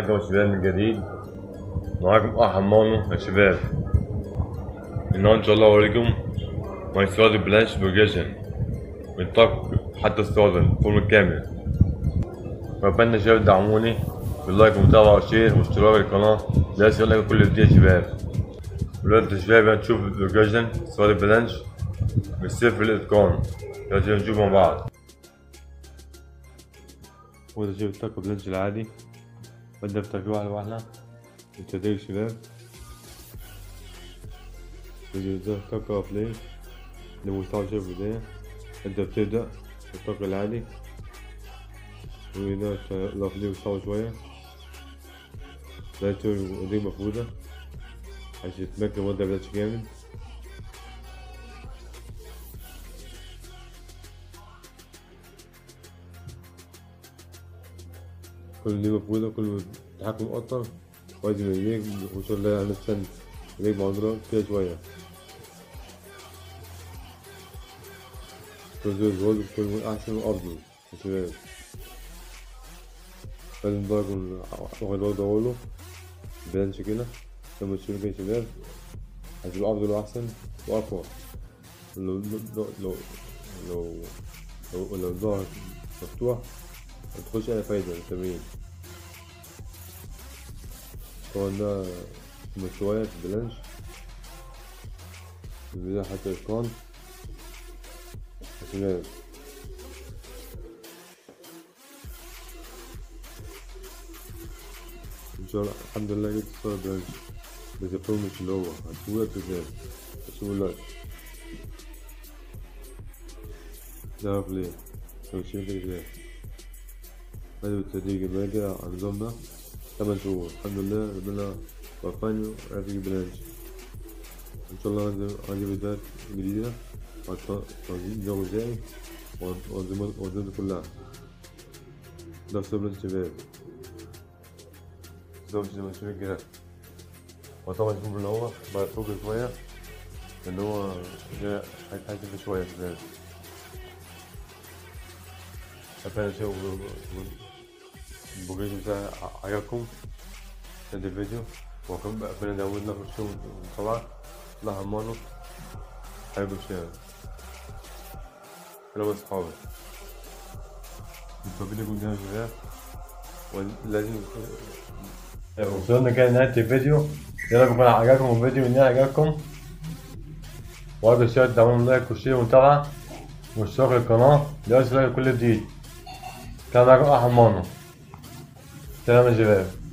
عليكم يا شباب من جديد معاكم احمد مانو يا شباب النهارده ان شاء الله اوريكم ماي ستادي بلانش بروجيشن من طاق حتى الصادر فورم الكامل فبتمنى يا شباب تدعموني باللايك ومتابعة وشير واشتراك القناة ده يسهل لكم كل جديد يا شباب دلوقتي يا شباب هنشوف البروجيشن ستادي بلانش من الصفر للإتقان دلوقتي هنشوف مع بعض وده شباب الطاقة بلانش العادي ببدأ بتركيب واحدة واحدة بالتدريج شباب تيجي ده طاقة أوفلين لمستوى شباب بداية أنت بتبدأ بالطاقة العادي وده الأوفلين مستوى شوية ده تشوف ايديك مفرودة عشان تتمكن وانت مبدأش جامد كل دي مفرودة كل تحكم أكتر وزن ايديك وصل لها نفسا ايديك معضلة كده شوية كل زي الوزن كل من أحسن وأفضل يا شباب لازم ده يكون واخد وضع أوله بلانش كده لما تشيل كده يا شباب هتبقى أفضل وأحسن وأقوى لو لو لو لو لو لو الظهر مفتوح متخش أي فايدة للتمرين طبعا ده مستويات بلانش في البداية حتى إتقان شباب إن شاء الله الحمد لله جبت صورة بلانش بس الفورمة اللي هو هتسويها تزال هتسوي لايك ده عارف ليه لو شيء كده ازاي بدأ بالتدريج الباقي على النظام ده تمن شهور الحمد لله ربنا وفقني وعرفت اجيب بلانش ان شاء الله هنزل هجيب فيديوهات جديدة على تنظيم الجو ازاي وانظمته كلها ده سبل الشباب ده زي ما شايف كده وطبعا يكون اللي هو بقى فوق شوية لأن هو جاي هيتحسن شوية شباب أتمنى تشوفوا البوجيج بتاعي عجبكم هذا الفيديو وكم ربنا داودنا في الشغل طبعا الله همانه حبيب الشيء حلو أصحابي متوقعين لكم ده شباب ولازم وصلنا كده نهاية الفيديو يا رب يكون عجبكم الفيديو من عجبكم وهذا الشيء تعملوا لايك وشير ومتابعة واشتراك القناة ليصل كل جديد كان معكم أحمد مانو سلام يا شباب